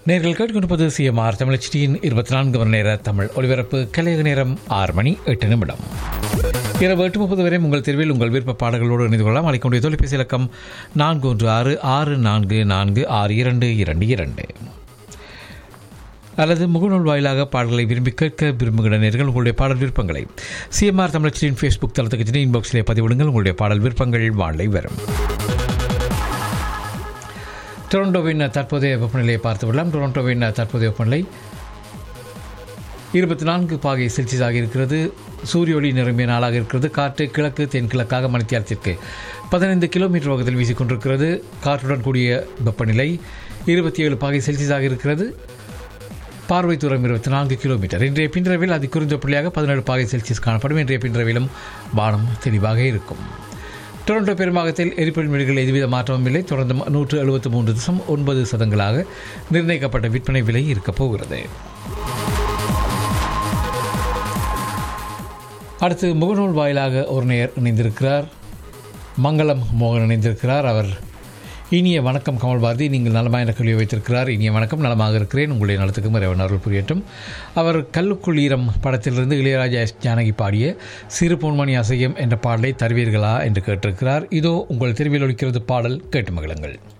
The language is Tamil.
நேர்கள் கேட்டுக்கொண்டிருப்பது சிஎம்ஆர் தமிழச்சியின் இருபத்தி நான்கு மணி நேர தமிழ் ஒலிபரப்பு கலையக நேரம் ஆறு மணி எட்டு நிமிடம் இரவு எட்டு முப்பது வரை உங்கள் தேர்வில் உங்கள் விருப்ப பாடல்களோடு இணைந்து கொள்ளலாம் அளிக்கக்கூடிய தொலைபேசி இலக்கம் நான்கு ஒன்று ஆறு ஆறு நான்கு நான்கு ஆறு இரண்டு இரண்டு இரண்டு அல்லது முகநூல் வாயிலாக பாடல்களை விரும்பி கேட்க விரும்புகிற நேர்கள் உங்களுடைய பாடல் விருப்பங்களை சிஎம்ஆர் தமிழச்சியின் ஃபேஸ்புக் தளத்துக்கு சென்று இன்பாக்ஸிலே பதிவிடுங்கள் உங்களுடைய பாடல் விருப்பங்கள் வாழை வரும் டொரண்டோவின் தற்போதைய வெப்பநிலையை பார்த்து விடலாம் டொரண்டோவின் தற்போதைய வெப்பநிலை இருபத்தி நான்கு பாகை செல்சியஸாக இருக்கிறது சூரிய ஒளி நிரம்பிய நாளாக இருக்கிறது காற்று கிழக்கு தென்கிழக்காக மணித்தியாலத்திற்கு பதினைந்து கிலோமீட்டர் வேகத்தில் வீசிக்கொண்டிருக்கிறது காற்றுடன் கூடிய வெப்பநிலை இருபத்தி ஏழு பாகை செல்சியஸாக இருக்கிறது பார்வை தூரம் இருபத்தி நான்கு கிலோமீட்டர் இன்றைய பின்றவில் அதி குறைந்த புள்ளியாக பதினேழு பாகை செல்சியஸ் காணப்படும் இன்றைய பின்றவிலும் வானம் தெளிவாக இருக்கும் டொரண்டோ பெரும்பாகத்தில் எரிபொருள் மீடுகள் எதுவித மாற்றமும் இல்லை தொடர்ந்து நூற்று எழுபத்தி மூன்று தசம் ஒன்பது சதங்களாக நிர்ணயிக்கப்பட்ட விற்பனை விலை இருக்கப் போகிறது அடுத்து முகநூல் வாயிலாக ஒரு நேர் இணைந்திருக்கிறார் மங்களம் மோகன் இணைந்திருக்கிறார் அவர் இனிய வணக்கம் கமல் பாரதி நீங்கள் நலமாக என்ற கேள்வி வைத்திருக்கிறார் இனிய வணக்கம் நலமாக இருக்கிறேன் உங்களுடைய நலத்துக்கும் இறைவன் அருள் புரியட்டும் அவர் கல்லுக்குள் ஈரம் படத்திலிருந்து இளையராஜா எஸ் ஜானகி பாடிய சிறு பொன்மணி அசையம் என்ற பாடலை தருவீர்களா என்று கேட்டிருக்கிறார் இதோ உங்கள் தெருவில் ஒழிக்கிறது பாடல் கேட்டு மகிழுங்கள்